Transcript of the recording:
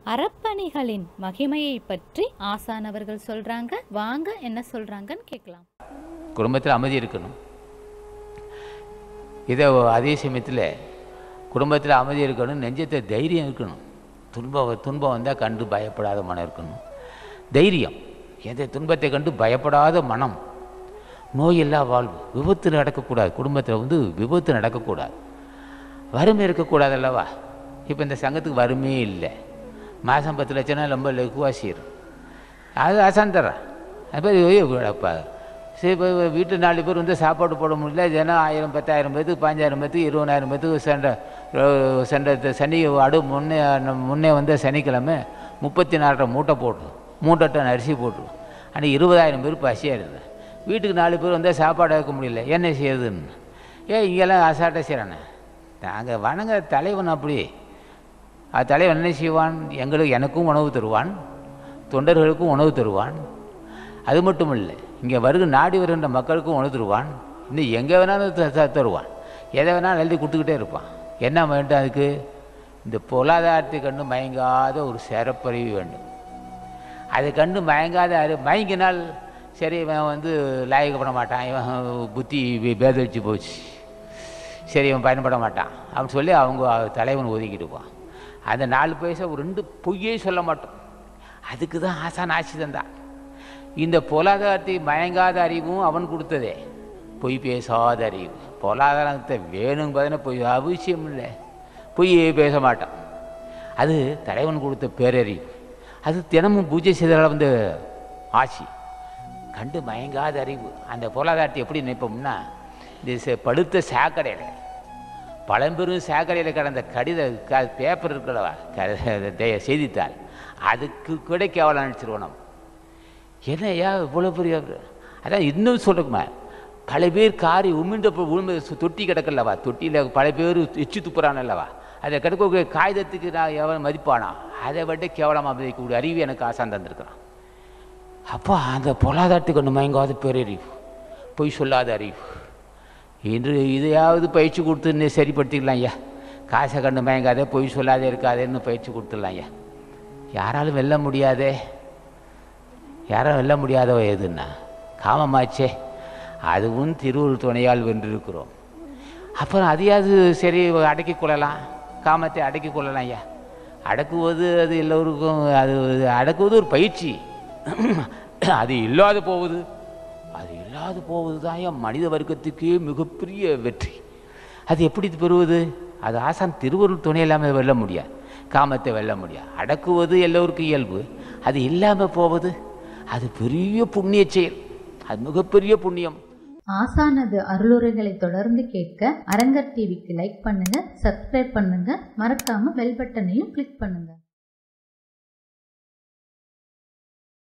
அறப்பணிகளின் மகிமையை பற்றி ஆசானவர்கள் சொல்றாங்க வாங்க என்ன சொல்றாங்கன்னு கேட்கலாம் குடும்பத்தில் அமைதி இருக்கணும் இதை அதே சமயத்தில் குடும்பத்தில் அமைதி இருக்கணும் நெஞ்சத்தை தைரியம் இருக்கணும் துன்பம் துன்பம் வந்தால் கண்டு பயப்படாத மனம் இருக்கணும் தைரியம் எந்த துன்பத்தை கண்டு பயப்படாத மனம் நோயில்லா வாழ்வு விபத்து நடக்கக்கூடாது குடும்பத்தில் வந்து விபத்து நடக்கக்கூடாது வறுமை இருக்கக்கூடாது அல்லவா இப்போ இந்த சங்கத்துக்கு வறுமையே இல்லை மாதம் பத்து லட்சம்னா ரொம்ப லகுவாசிடும் அது அசாந்தரம் அப்போ அப்போ சரி இப்போ வீட்டு நாலு பேர் வந்து சாப்பாடு போட முடியல தினம் ஆயிரம் பத்தாயிரம் பேத்துக்கு பாஞ்சாயிரம் பேத்துக்கு இருபதாயிரம் பேத்துக்கு சண்டை சண்டை சனி அடு முன்னே முன்னே வந்த சனிக்கிழமை முப்பத்தி நாலரை மூட்டை போட்டு மூட்டை டன் அரிசி போட்டு ஆனால் இருபதாயிரம் பேர் பசியாக இருந்தேன் வீட்டுக்கு நாலு பேர் வந்தால் சாப்பாடு வைக்க முடியல என்ன செய்யுதுன்னு ஏன் இங்கெல்லாம் அசாட்டை செய்கிறானே நாங்கள் வணங்க தலைவன் அப்படி அது தலைவன் என்ன செய்வான் எங்களுக்கு எனக்கும் உணவு தருவான் தொண்டர்களுக்கும் உணவு தருவான் அது மட்டும் இல்லை இங்கே வருக நாடி வருகின்ற மக்களுக்கும் உணவு தருவான் இன்னும் எங்கே வேணாலும் த- த- தருவான் எதை வேணாலும் எழுதி கொடுத்துக்கிட்டே இருப்பான் என்ன வேண்டும் அதுக்கு இந்த பொருளாதாரத்தை கண்டு மயங்காத ஒரு சிறப்பறிவு வேண்டும் அதை கண்டு மயங்காத அறி மயங்கினால் சரி இவன் வந்து லாயக்கப்பட மாட்டான் இவன் புத்தி வே- பேதளிச்சு போச்சு சரி இவன் பயன்பட மாட்டான் அப்படின்னு சொல்லி அவங்க தலைவன் ஒதுக்கிடுவான் அந்த நாலு பைசா ஒரு ரெண்டு பொய்யே சொல்ல மாட்டோம் அதுக்கு தான் ஆசான் ஆட்சி தந்தான் இந்த பொருளாதாரத்தை மயங்காத அறிவும் அவன் கொடுத்ததே பொய் பேசாத அறிவு பொருளாதாரத்தை வேணுங்கிறதுனா பொய் அவசியம் இல்லை பொய்யே பேச மாட்டான் அது தலைவன் கொடுத்த பேரறிவு அது தினமும் பூஜை செய்தால் வந்து ஆட்சி கண்டு மயங்காத அறிவு அந்த பொருளாதாரத்தை எப்படி நினைப்போம்னா இந்த ச- படுத்த சாக்கடையில் பழம்பெரும் சாக்கடையில் கிடந்த கடித க பேப்பர் இருக்கிறவா க செய்தித்தாள் அதுக்கு கூட கேவலம் நினச்சிருவோம் நம்ம என்னய்யா இவ்வளோ பெரிய அதான் இன்னும் சொல்லுக்குமா பல பேர் காரி உமிழ்ந்த போ- உமிழ்ந்த சு- தொட்டி கிடக்கல்லவா தொட்டியில் பல பேர் எச்சு துப்புறானல்லவா அதை கிடக்க காகிதத்துக்கு நான் எவன் மதிப்பானா அதை விட கேவலமாக மதிக்கக்கூடிய அறிவு எனக்கு ஆசான் தந்திருக்கிறான் அப்போ அந்த பொருளாதாரத்துக்கு ஒன்று மயங்காத பேரறிவு பொய் சொல்லாத அறிவு இன்று இதையாவது பயிற்சி கொடுத்து இன்னும் சரிப்படுத்திக்கலாம் ஐயா காசை கண்டு மயங்காதே பொய் சொல்லாதே இருக்காதேன்னு பயிற்சி கொடுத்துடலாம் ஐயா யாராலும் வெல்ல முடியாதே யாரும் வெல்ல முடியாதவ எதுன்னா காமமாச்சே அதுவும் திருவுள் துணையால் வென்றிருக்கிறோம் அப்புறம் அதையாவது சரி அடக்கிக் கொள்ளலாம் காமத்தை அடக்கிக் கொள்ளலாம் ஐயா அடக்குவது அது எல்லோருக்கும் அது அடக்குவது ஒரு பயிற்சி அது இல்லாது போவது அது இல்லாது போவது தான் என் மனித வர்க்கத்துக்கே மிகப்பெரிய வெற்றி அது எப்படி பெறுவது அது ஆசான் திருவருள் துணை இல்லாமல் வெல்ல முடியாது காமத்தை வெல்ல முடியாது அடக்குவது எல்லோருக்கும் இயல்பு அது இல்லாமல் போவது அது பெரிய புண்ணிய செயல் அது மிகப்பெரிய புண்ணியம் ஆசானது அருளுரைகளை தொடர்ந்து கேட்க அரங்கர் டிவிக்கு லைக் பண்ணுங்க சப்ஸ்கிரைப் பண்ணுங்க மறக்காம பெல் பட்டனையும் கிளிக் பண்ணுங்க